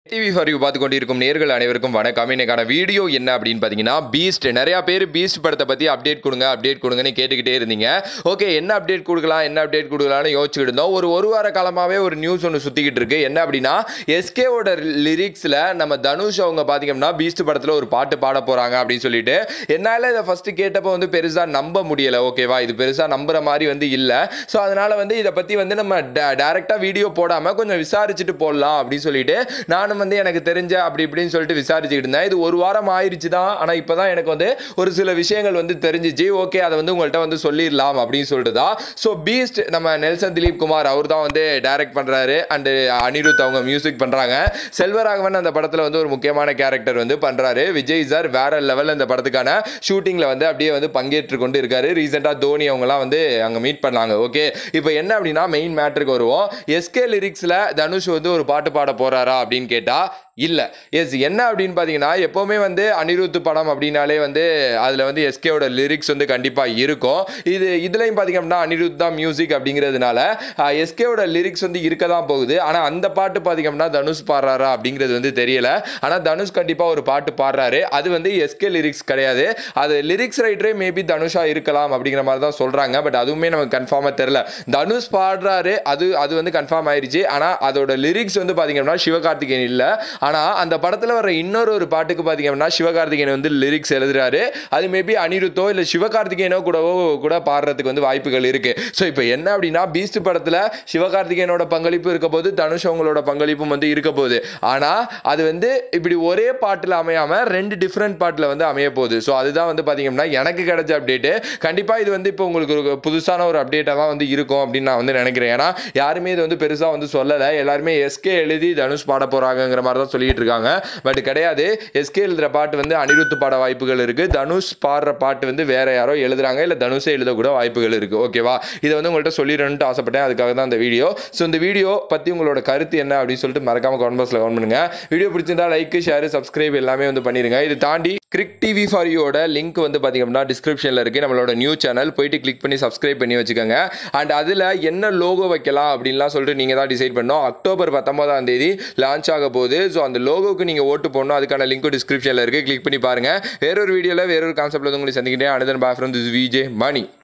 TV for you பார்த்து கொண்டிருக்கும் நேர்கள் அனைவருக்கும் வணக்கம் இன்னைக்கான வீடியோ என்ன அப்படின்னு பார்த்தீங்கன்னா பீஸ்ட் நிறையா பேர் பீஸ்ட் படத்தை பற்றி அப்டேட் கொடுங்க அப்டேட் கொடுங்கன்னு கேட்டுக்கிட்டே இருந்தீங்க ஓகே என்ன அப்டேட் கொடுக்கலாம் என்ன அப்டேட் கொடுக்கலாம்னு யோசிச்சுக்கிட்டு இருந்தோம் ஒரு ஒரு வார காலமாகவே ஒரு நியூஸ் ஒன்று சுற்றிக்கிட்டு இருக்கு என்ன அப்படின்னா எஸ்கேவோட லிரிக்ஸில் நம்ம தனுஷ் அவங்க பார்த்தீங்கன்னா பீஸ்ட் படத்தில் ஒரு பாட்டு பாட போகிறாங்க அப்படின்னு சொல்லிட்டு என்னால் இதை ஃபஸ்ட்டு கேட்டப்போ வந்து பெருசாக நம்ப முடியலை ஓகேவா இது பெருசாக நம்புற மாதிரி வந்து இல்லை ஸோ அதனால் வந்து இதை பற்றி வந்து நம்ம டேரெக்டாக வீடியோ போடாமல் கொஞ்சம் விசாரிச்சுட்டு போடலாம் அப்படின்னு சொல்லிட்டு நானும் வந்து எனக்கு தெரிஞ்ச அப்படி இப்படின்னு சொல்லிட்டு விசாரிச்சுக்கிட்டு இருந்தேன் இது ஒரு வாரம் ஆயிடுச்சு தான் ஆனால் இப்போ தான் எனக்கு வந்து ஒரு சில விஷயங்கள் வந்து தெரிஞ்சிச்சு ஓகே அதை வந்து உங்கள்கிட்ட வந்து சொல்லிடலாம் அப்படின்னு சொல்லிட்டு தான் ஸோ பீஸ்ட் நம்ம நெல்சன் திலீப் குமார் அவர் தான் வந்து டைரக்ட் பண்ணுறாரு அண்டு அனிருத் அவங்க மியூசிக் பண்ணுறாங்க செல்வராகவன் அந்த படத்தில் வந்து ஒரு முக்கியமான கேரக்டர் வந்து பண்ணுறாரு விஜய் சார் வேற லெவலில் இந்த படத்துக்கான ஷூட்டிங்கில் வந்து அப்படியே வந்து பங்கேற்று கொண்டு இருக்காரு ரீசெண்டாக தோனி அவங்கலாம் வந்து அங்கே மீட் பண்ணாங்க ஓகே இப்போ என்ன அப்படின்னா மெயின் மேட்ருக்கு வருவோம் எஸ்கே லிரிக்ஸில் தனுஷ் வந்து ஒரு பாட்டு பாட போகிறாரா அப்படின்னு கேட்டால் இல்லை எஸ் என்ன அப்படின்னு பார்த்தீங்கன்னா எப்போவுமே வந்து அனிருத் படம் அப்படின்னாலே வந்து அதில் வந்து எஸ்கேவோட லிரிக்ஸ் வந்து கண்டிப்பாக இருக்கும் இது இதுலையும் பார்த்தீங்க அப்படின்னா அனிருத் தான் மியூசிக் அப்படிங்கிறதுனால எஸ்கேவோட லிரிக்ஸ் வந்து இருக்க தான் போகுது ஆனால் அந்த பாட்டு பார்த்தீங்க அப்படின்னா தனுஷ் பாடுறாரா அப்படிங்கிறது வந்து தெரியல ஆனால் தனுஷ் கண்டிப்பாக ஒரு பாட்டு பாடுறாரு அது வந்து எஸ்கே லிரிக்ஸ் கிடையாது அது லிரிக்ஸ் ரைட்டரே மேபி தனுஷா இருக்கலாம் அப்படிங்கிற மாதிரி தான் சொல்கிறாங்க பட் அதுவுமே நமக்கு கன்ஃபார்மாக தெரில தனுஷ் பாடுறாரு அது அது வந்து கன்ஃபார்ம் ஆயிடுச்சு ஆனால் அதோட லிரிக்ஸ் வந்து பார்த்தீங்க அப்படின்னா சிவகார்த்திகேயன் இல்லை ஆனால் அந்த படத்தில் வர இன்னொரு ஒரு பாட்டுக்கு பார்த்தீங்க அப்படின்னா சிவகார்த்திகேயன் வந்து லிரிக்ஸ் எழுதுறாரு அது மேபி அனிருத்தோ இல்லை சிவகார்த்திகேயனோ கூடவோ கூட பாடுறதுக்கு வந்து வாய்ப்புகள் இருக்கு ஸோ இப்போ என்ன அப்படின்னா பீஸ்ட் படத்தில் சிவகார்த்திகேயனோட பங்களிப்பு இருக்க போது தனுஷ் அவங்களோட பங்களிப்பும் வந்து இருக்க போகுது ஆனால் அது வந்து இப்படி ஒரே பாட்டில் அமையாமல் ரெண்டு டிஃப்ரெண்ட் பாட்டில் வந்து அமைய போகுது ஸோ அதுதான் வந்து பார்த்தீங்கன்னா எனக்கு கிடைச்ச அப்டேட்டு கண்டிப்பாக இது வந்து இப்போ உங்களுக்கு ஒரு புதுசான ஒரு அப்டேட்டாக தான் வந்து இருக்கும் அப்படின்னு நான் வந்து நினைக்கிறேன் ஏன்னா யாருமே இது வந்து பெருசாக வந்து சொல்லலை எல்லாருமே எஸ்கே எழுதி தனுஷ் பாட போகிறாங்கங்கிற மாதிரி தான் சொல்லிட்டு இருக்காங்க பட் கிடையாது எஸ்கே எழுதுகிற பாட்டு வந்து அனிருத் பாட வாய்ப்புகள் இருக்குது தனுஷ் பாடுற பாட்டு வந்து வேற யாரோ எழுதுறாங்க இல்லை தனுஷே எழுதக்கூட வாய்ப்புகள் இருக்குது ஓகேவா இதை வந்து உங்கள்கிட்ட சொல்லிடணும்ட்டு ஆசைப்பட்டேன் அதுக்காக தான் இந்த வீடியோ ஸோ இந்த வீடியோ பற்றி உங்களோட கருத்து என்ன அப்படின்னு சொல்லிட்டு மறக்காம கமெண்ட் பாக்ஸில் கமெண்ட் பண்ணுங்க வீடியோ பிடிச்சிருந்தா லைக் ஷேர் சப்ஸ்கிரைப் எல்லாமே வந்து பண்ணிருங்க இது தாண்டி கிரிக் டிவி ஃபார் யூட லிங்க் வந்து பார்த்தீங்க அப்படின்னா டிஸ்கிரிப்ஷனில் இருக்குது நம்மளோட நியூ சேனல் போயிட்டு கிளிக் பண்ணி சப்ஸ்கிரைப் பண்ணி வச்சுக்கோங்க அண்ட் அதில் என்ன லோகோ வைக்கலாம் அப்படின்லாம் சொல்லிட்டு நீங்கள் தான் டிசைட் பண்ணோம் அக்டோபர் பத்தொன்பதாம் தேதி லான்ச் ஆக போகுது ஸோ அந்த லோகோக்கு நீங்கள் ஓட்டு போடணும் அதுக்கான லிங்க்கும் டிஸ்கிரிப்ஷனில் இருக்குது கிளிக் பண்ணி பாருங்கள் வேறொரு வீடியோவில் வேறொரு கான்செப்ட்டில் வந்து உங்களை சந்திக்கிட்டேன் and then bye from this VJ money